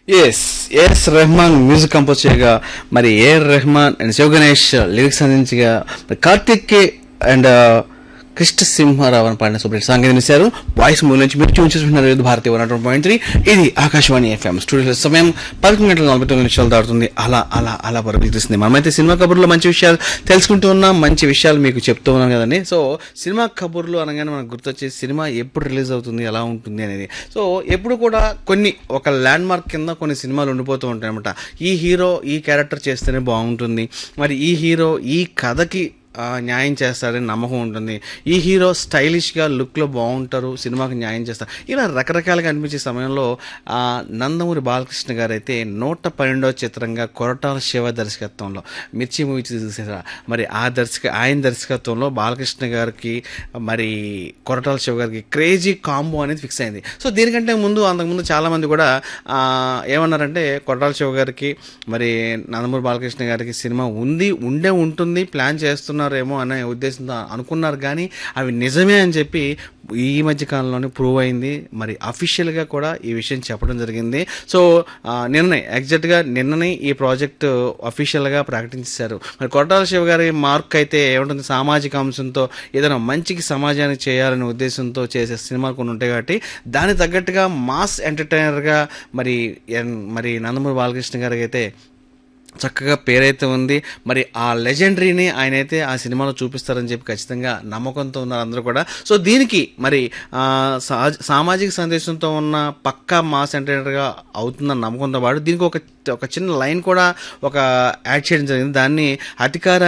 yes ఎస్ Rahman music compose చేయగా మరి AR Rahman and Shiva Ganesh lyrics అందించగా మరి కార్తిక్ అండ్ కృష్ణ సింహారావు అని పాడిన సూపర్ సాంగ్ వినిశారు వాయిస్ మూల నుంచి మీరు ట్యూన్ చేసుకుంటున్నారు ఇది భారతీయ వన్ పాయింట్ త్రీ ఇది ఆకాశవాణి ఎఫ్ఎం స్టూడియో సమయం పదకొండు గంటల నలభై తొమ్మిది నిమిషాలు దాటుతుంది అలా అలా అలా పరుగులు తీస్తుంది మనమైతే సినిమా కబుర్లో మంచి విషయాలు తెలుసుకుంటూ ఉన్నాం మంచి విషయాలు మీకు చెప్తూ ఉన్నాం కదండి సో సినిమా కబుర్లు అనగానే మనకు గుర్తొచ్చే సినిమా ఎప్పుడు రిలీజ్ అవుతుంది ఎలా ఉంటుంది అనేది సో ఎప్పుడు కూడా కొన్ని ఒక ల్యాండ్ మార్క్ కింద కొన్ని సినిమాలు ఉండిపోతూ ఉంటాయి అనమాట ఈ హీరో ఈ క్యారెక్టర్ చేస్తేనే బాగుంటుంది మరి ఈ హీరో ఈ కథకి ఆ, న్యాయం చేస్తారని నమ్మకం ఉంటుంది ఈ హీరో స్టైలిష్గా లుక్లో బాగుంటారు సినిమాకి న్యాయం చేస్తారు ఇలా రకరకాలుగా అనిపించే సమయంలో ఆ, నందమూరి బాలకృష్ణ గారు అయితే నూట పన్నెండవ చిత్రంగా కొరటాల శివ దర్శకత్వంలో మిర్చి మూవీ చూసేసారా మరి ఆ దర్శక ఆయన దర్శకత్వంలో బాలకృష్ణ గారికి మరి కొరటాల శివ గారికి క్రేజీ కాంబో అనేది ఫిక్స్ అయింది సో దీనికంటే ముందు అంతకుముందు చాలామంది కూడా ఆ, ఏమన్నారంటే కొరటాల శివ గారికి మరి నందమూరి బాలకృష్ణ గారికి సినిమా ఉంది ఉండే ఉంటుంది ప్లాన్ చేస్తున్నారేమో అనే ఉద్దేశంతో అనుకున్నారు కానీ అవి నిజమే అని చెప్పి ఈ మధ్య కాలంలోనే ప్రూవ్ అయింది మరి అఫీషియల్గా కూడా ఈ విషయం చెప్పడం జరిగింది సో ఆ, నిన్ననే ఎగ్జాక్ట్గా నిన్ననే ఈ ప్రాజెక్ట్ అఫీషియల్గా ప్రకటించారు మరి కొట్టాల శివ గారి మార్క్ అయితే ఏముంటుంది సామాజిక అంశంతో ఏదైనా మంచికి సమాజానికి చేయాలనే ఉద్దేశంతో చేసే సినిమాలు కొన్ని ఉంటాయి కాబట్టి దానికి తగ్గట్టుగా మాస్ ఎంటర్టైనర్గా మరి ఎన్- మరి నందమూరి బాలకృష్ణ గారికి అయితే చక్కగా పేరైతే ఉంది మరి ఆ లెజెండరీని ఆయన అయితే ఆ సినిమాలో చూపిస్తారని చెప్పి ఖచ్చితంగా నమ్మకంతో ఉన్నారు అందరూ కూడా సో దీనికి మరి ఆ, సహజ- సామాజిక సందేశంతో ఉన్న పక్కా మాస్ ఎంటర్టైనర్గా అవుతుందని నమ్మకంతో పాటు దీనికి ఒక ఒక చిన్న లైన్ కూడా ఒక యాడ్ చేయడం జరిగింది దాన్ని అధికార